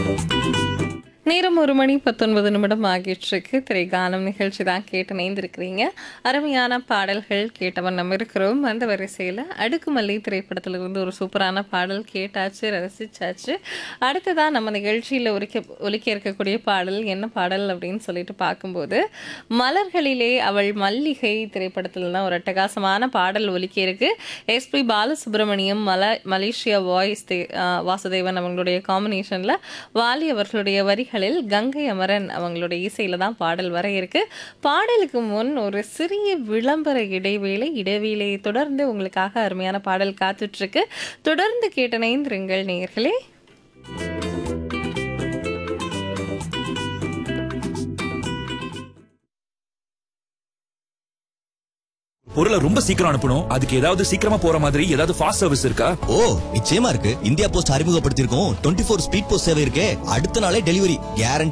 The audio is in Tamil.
நேரம் ஒரு மணி பத்தொன்பது நிமிடம் ஆகிட்டிருக்கு திரை கானம் நிகழ்ச்சி தான் கேட்டு இணைந்திருக்கிறீங்க அருமையான பாடல்கள் கேட்டவன் நம்ம இருக்கிறோம் அந்த வரிசையில் அடுக்குமல்லி திரைப்படத்திலிருந்து ஒரு சூப்பரான பாடல் கேட்டாச்சு ரசிச்சாச்சு அடுத்ததான் நம்ம நிகழ்ச்சியில் ஒலிக்க ஒலிக்க இருக்கக்கூடிய பாடல் என்ன பாடல் அப்படின்னு சொல்லிட்டு பார்க்கும்போது மலர்களிலே அவள் மல்லிகை திரைப்படத்தில் தான் ஒரு அட்டகாசமான பாடல் ஒலிக்க இருக்கு எஸ்பி பாலசுப்ரமணியம் மல மலேசியா வாய்ஸ் தே ஆ, வாசுதேவன் அவங்களுடைய காம்பினேஷனில் வாலி அவர்களுடைய வரிகளில் கங்கை அமரன் அவங்களுடைய இசையில தான் பாடல் வர இருக்கு பாடலுக்கு முன் ஒரு சிறிய விளம்பர இடைவேளை இடைவேளையை தொடர்ந்து உங்களுக்காக அருமையான பாடல் காத்துட்டு இருக்கு தொடர்ந்து கேட்டனைந்திருங்கள் நேயர்களே பொருளை ரொம்ப சீக்கிரம் அனுப்பணும் அதுக்கு ஏதாவது சீக்கிரமா போற மாதிரி ஏதாவது ஃபாஸ்ட் சர்வீஸ் இருக்கா ஓ நிச்சயமா இருக்கு இந்தியா போஸ்ட் அறிமுகப்படுத்தியிருக்கோம் டுவெண்ட்டி ஃபோர் ஸ்பீட் போஸ்ட் சேவை இருக்கே அடுத்த நாளே டெலிவரி கேரண்டி